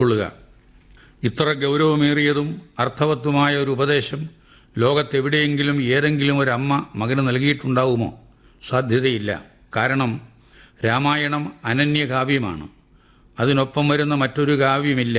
കൊള്ളുക ഇത്ര ഗൗരവമേറിയതും അർത്ഥവത്തുമായ ഒരു ഉപദേശം ലോകത്തെവിടെയെങ്കിലും ഏതെങ്കിലും ഒരു അമ്മ മകന് നൽകിയിട്ടുണ്ടാവുമോ സാധ്യതയില്ല കാരണം രാമായണം അനന്യകാവ്യമാണ് അതിനൊപ്പം വരുന്ന മറ്റൊരു കാവ്യമില്ല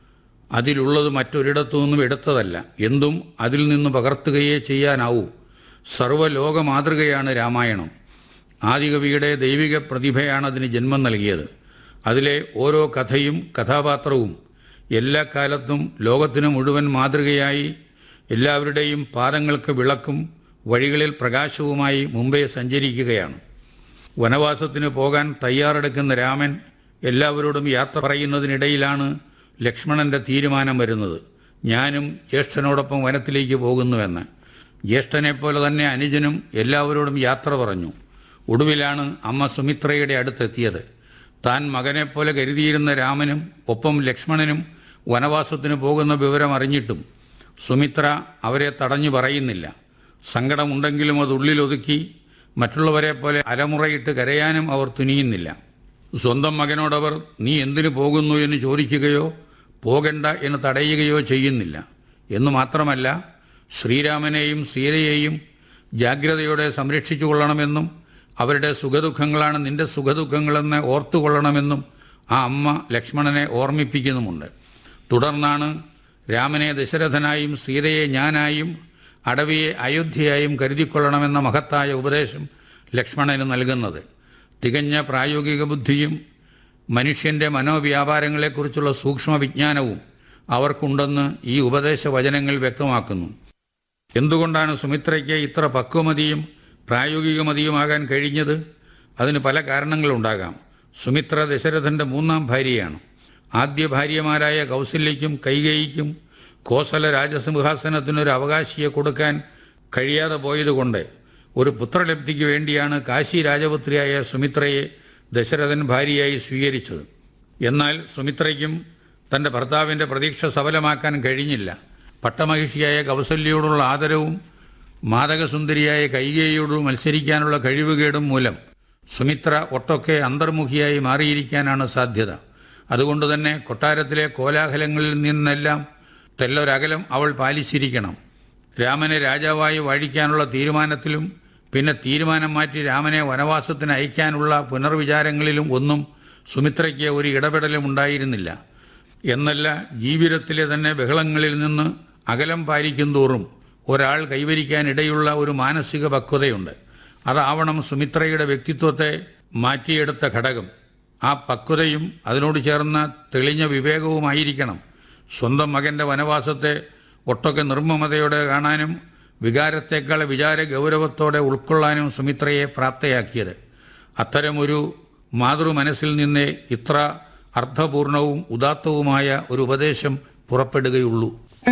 അതിലുള്ളത് മറ്റൊരിടത്തു നിന്നും എടുത്തതല്ല എന്തും അതിൽ നിന്ന് പകർത്തുകയേ ചെയ്യാനാവൂ സർവ്വലോക മാതൃകയാണ് രാമായണം ആദികവിയുടെ ദൈവിക പ്രതിഭയാണ് അതിന് ജന്മം നൽകിയത് അതിലെ ഓരോ കഥയും കഥാപാത്രവും എല്ലാ കാലത്തും ലോകത്തിന് മുഴുവൻ മാതൃകയായി എല്ലാവരുടെയും പാദങ്ങൾക്ക് വിളക്കും വഴികളിൽ പ്രകാശവുമായി മുമ്പേ സഞ്ചരിക്കുകയാണ് വനവാസത്തിന് പോകാൻ തയ്യാറെടുക്കുന്ന രാമൻ എല്ലാവരോടും യാത്ര പറയുന്നതിനിടയിലാണ് ലക്ഷ്മണന്റെ തീരുമാനം വരുന്നത് ഞാനും ജ്യേഷ്ഠനോടൊപ്പം വനത്തിലേക്ക് പോകുന്നുവെന്ന് ജ്യേഷ്ഠനെപ്പോലെ തന്നെ അനുജനും എല്ലാവരോടും യാത്ര പറഞ്ഞു ഒടുവിലാണ് അമ്മ സുമിത്രയുടെ അടുത്തെത്തിയത് താൻ മകനെപ്പോലെ കരുതിയിരുന്ന രാമനും ഒപ്പം ലക്ഷ്മണനും വനവാസത്തിന് പോകുന്ന വിവരം അറിഞ്ഞിട്ടും സുമിത്ര അവരെ തടഞ്ഞു പറയുന്നില്ല സങ്കടമുണ്ടെങ്കിലും അത് ഉള്ളിലൊതുക്കി മറ്റുള്ളവരെ പോലെ അരമുറയിട്ട് കരയാനും അവർ തുനിയുന്നില്ല സ്വന്തം മകനോടവർ നീ എന്തിനു പോകുന്നു എന്ന് ചോദിക്കുകയോ പോകണ്ട എന്ന് തടയുകയോ ചെയ്യുന്നില്ല എന്നു മാത്രമല്ല ശ്രീരാമനെയും സീതയെയും ജാഗ്രതയോടെ സംരക്ഷിച്ചു കൊള്ളണമെന്നും അവരുടെ സുഖദുഃഖങ്ങളാണ് നിന്റെ സുഖദുഃഖങ്ങളെന്ന് ഓർത്തുകൊള്ളണമെന്നും ആ അമ്മ ലക്ഷ്മണനെ ഓർമ്മിപ്പിക്കുന്നുമുണ്ട് തുടർന്നാണ് രാമനെ ദശരഥനായും സീതയെ ഞാനായും അടവിയെ അയോധ്യയായും കരുതിക്കൊള്ളണമെന്ന മഹത്തായ ഉപദേശം ലക്ഷ്മണന് നൽകുന്നത് തികഞ്ഞ പ്രായോഗിക ബുദ്ധിയും മനുഷ്യൻ്റെ മനോവ്യാപാരങ്ങളെക്കുറിച്ചുള്ള സൂക്ഷ്മ വിജ്ഞാനവും അവർക്കുണ്ടെന്ന് ഈ ഉപദേശ വചനങ്ങൾ വ്യക്തമാക്കുന്നു എന്തുകൊണ്ടാണ് സുമിത്രയ്ക്ക് ഇത്ര പക്വമതിയും പ്രായോഗികമതിയുമാകാൻ കഴിഞ്ഞത് അതിന് പല കാരണങ്ങളുണ്ടാകാം സുമിത്ര ദശരഥൻ്റെ മൂന്നാം ഭാര്യയാണ് ആദ്യ ഭാര്യമാരായ കൗസല്യയ്ക്കും കൈകേയിക്കും കോസല രാജസിംഹാസനത്തിനൊരു അവകാശിയെ കൊടുക്കാൻ കഴിയാതെ പോയതുകൊണ്ട് ഒരു പുത്രലബ്ധിക്ക് വേണ്ടിയാണ് കാശി രാജപുത്രിയായ സുമിത്രയെ ദശരഥൻ ഭാര്യയായി സ്വീകരിച്ചത് എന്നാൽ സുമിത്രയ്ക്കും തൻ്റെ ഭർത്താവിൻ്റെ പ്രതീക്ഷ സഫലമാക്കാൻ കഴിഞ്ഞില്ല പട്ടമഹിഷിയായ കൗസല്യയോടുള്ള ആദരവും മാതകസുന്ദരിയായ കൈകേയിയോട് മത്സരിക്കാനുള്ള കഴിവുകേടും മൂലം സുമിത്ര ഒട്ടൊക്കെ അന്തർമുഖിയായി മാറിയിരിക്കാനാണ് സാധ്യത അതുകൊണ്ട് തന്നെ കൊട്ടാരത്തിലെ കോലാഹലങ്ങളിൽ നിന്നെല്ലാം തെല്ലൊരകലം അവൾ പാലിച്ചിരിക്കണം രാമനെ രാജാവായി വാഴിക്കാനുള്ള തീരുമാനത്തിലും പിന്നെ തീരുമാനം മാറ്റി രാമനെ വനവാസത്തിന് അയക്കാനുള്ള പുനർവിചാരങ്ങളിലും ഒന്നും സുമിത്രയ്ക്ക് ഒരു ഇടപെടലും ഉണ്ടായിരുന്നില്ല എന്നല്ല ജീവിതത്തിലെ തന്നെ ബഹളങ്ങളിൽ നിന്ന് അകലം പാലിക്കും തോറും ഒരാൾ കൈവരിക്കാനിടയുള്ള ഒരു മാനസിക പക്വതയുണ്ട് അതാവണം സുമിത്രയുടെ വ്യക്തിത്വത്തെ മാറ്റിയെടുത്ത ഘടകം ആ പക്വതയും അതിനോട് ചേർന്ന തെളിഞ്ഞ വിവേകവുമായിരിക്കണം സ്വന്തം മകൻ്റെ വനവാസത്തെ ഒട്ടൊക്കെ നിർമ്മമതയോടെ കാണാനും വികാരത്തേക്കാൾ വിചാര ഗൗരവത്തോടെ ഉൾക്കൊള്ളാനും സുമിത്രയെ പ്രാപ്തയാക്കിയത് അത്തരമൊരു മാതൃ മനസ്സിൽ നിന്നേ ഇത്ര അർത്ഥപൂർണവും ഉദാത്തവുമായ ഒരു ഉപദേശം പുറപ്പെടുകയുള്ളൂ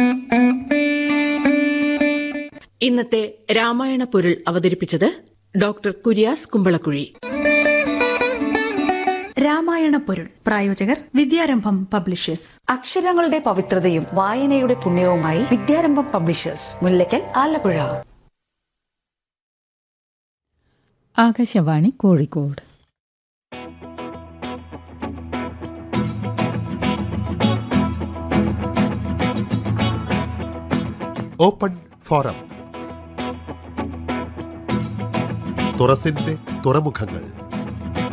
ഇന്നത്തെ രാമായണ പൊരുൾ അവതരിപ്പിച്ചത് ഡോക്ടർ കുര്യാസ് കുമ്പളക്കുഴി രാമായണ പൊരുൾ പ്രായോജകർ വിദ്യാരംഭം പബ്ലിഷേഴ്സ് അക്ഷരങ്ങളുടെ പവിത്രതയും വായനയുടെ പുണ്യവുമായി Vidyarambham publishers Mullackal Alappuzha Akashvani Kozhikode open forum തുറസിന്റെ തുറമുഖങ്ങൾ